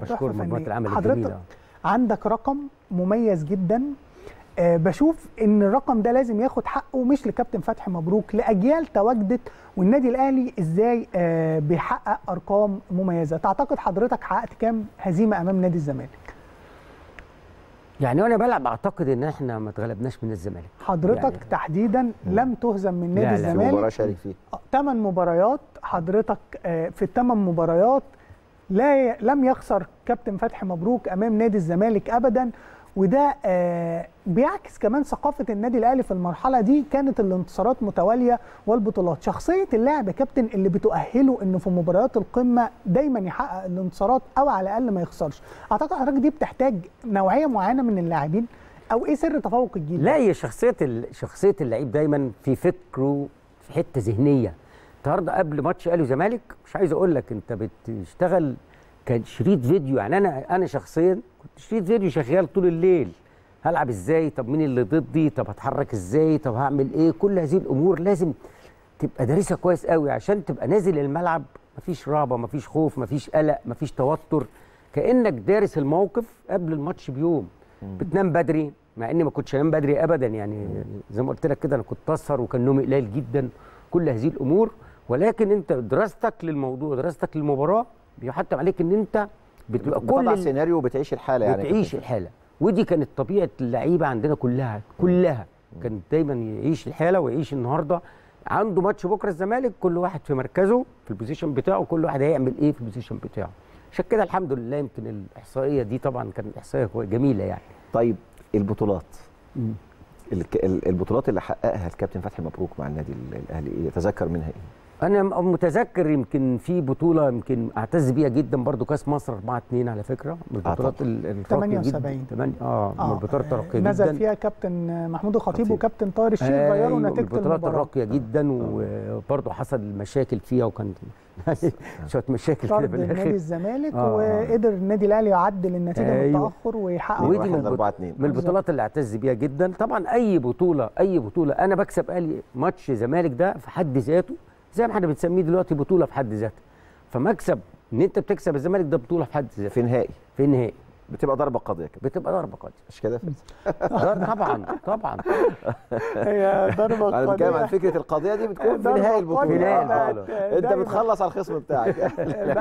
بشكر تحفة مجموعه فنية. العمل حضرتك الجميله عندك رقم مميز جدا آه، بشوف ان الرقم ده لازم ياخد حقه مش لكابتن فتحي مبروك لاجيال تواجدت والنادي الاهلي ازاي آه، بيحقق ارقام مميزه تعتقد حضرتك حققت كام هزيمه امام نادي الزمالك يعني وانا بلعب اعتقد ان احنا ما اتغلبناش من الزمالك حضرتك يعني- تحديدا لم تهزم من لا، نادي لا. في مباراه الزمالك شارك فيها ثمان مباريات حضرتك آه، في الثمان مباريات لا ي- لم يخسر كابتن فتحي مبروك امام نادي الزمالك ابدا وده آه، بيعكس كمان ثقافه النادي الاهلي في المرحله دي كانت الانتصارات متواليه والبطولات شخصيه اللاعب يا كابتن اللي بتؤهله انه في مباريات القمه دايما يحقق الانتصارات او على الاقل ما يخسرش اعتقد حضرتك دي بتحتاج نوعيه معينه من اللاعبين او ايه سر تفوق الجيل لا هي شخصيه ال- شخصيه اللعيب دايما في فكره في حته ذهنيه النهارده قبل ماتش اهلي وزمالك مش عايز اقول لك انت بتشتغل كان شريط فيديو يعني انا انا شخصيا كنت شريط فيديو شغال طول الليل هلعب ازاي طب مين اللي ضدي طب هتحرك ازاي طب هعمل ايه كل هذه الامور لازم تبقى دارسها كويس قوي عشان تبقى نازل الملعب مفيش رهبه مفيش خوف مفيش قلق مفيش توتر كانك دارس الموقف قبل الماتش بيوم بتنام بدري مع اني ما كنتش انام بدري ابدا يعني زي ما قلت لك كده انا كنت اسهر وكان نومي قليل جدا كل هذه الامور ولكن انت دراستك للموضوع دراستك للمباراه بيحتم عليك ان انت بتبقى كل بتضع ال- سيناريو وبتعيش الحاله يعني بتعيش الحاله ودي كانت طبيعه اللعيبه عندنا كلها كلها كان دايما يعيش الحاله ويعيش النهارده عنده ماتش بكره الزمالك كل واحد في مركزه في البوزيشن بتاعه كل واحد هيعمل ايه في البوزيشن بتاعه عشان كده الحمد لله يمكن الاحصائيه دي طبعا كانت احصائيه كوي- جميله يعني طيب البطولات الك- ال- البطولات اللي حققها الكابتن فتحي مبروك مع النادي ال- الاهلي ايه يتذكر منها ايه انا م- متذكر يمكن في بطوله يمكن اعتز بيها جدا برضو كاس مصر 4 2 على فكره من البطولات طبعاً. ال- الراقية جدا 78. تمانية- اه من البطولات الراقيه نزل جدا فيها كابتن محمود الخطيب خطيب. وكابتن طاهر الشيخ غيروا أيوة، نتيجه البطولات المباراه الراقيه جدا وبرضه حصل مشاكل فيها وكان شويه مشاكل كده طرد في نادي الاخر الزمالك آه. وقدر النادي الاهلي يعدل النتيجه أيوة. بالتاخر ويحقق ودي واحد من البط- أربعة اتنين. من البطولات اللي اعتز بيها جدا طبعا اي بطوله اي بطوله انا بكسب اهلي ماتش زمالك ده في حد ذاته زي ما احنا بنسميه دلوقتي بطوله في حد ذاتها فمكسب ان انت بتكسب الزمالك ده بطوله في حد ذاتها في نهائي في النهائي بتبقى ضربه قاضيه كده بتبقى ضربه قاضيه مش كده ضربة- طبعا طبعا هي ضربه انا بتكلم عن قاضية. فكره القاضيه دي بتكون في ضربة نهائي قاضية البطوله في نهائي بقت البطولة. انت دايماً. بتخلص على الخصم بتاعك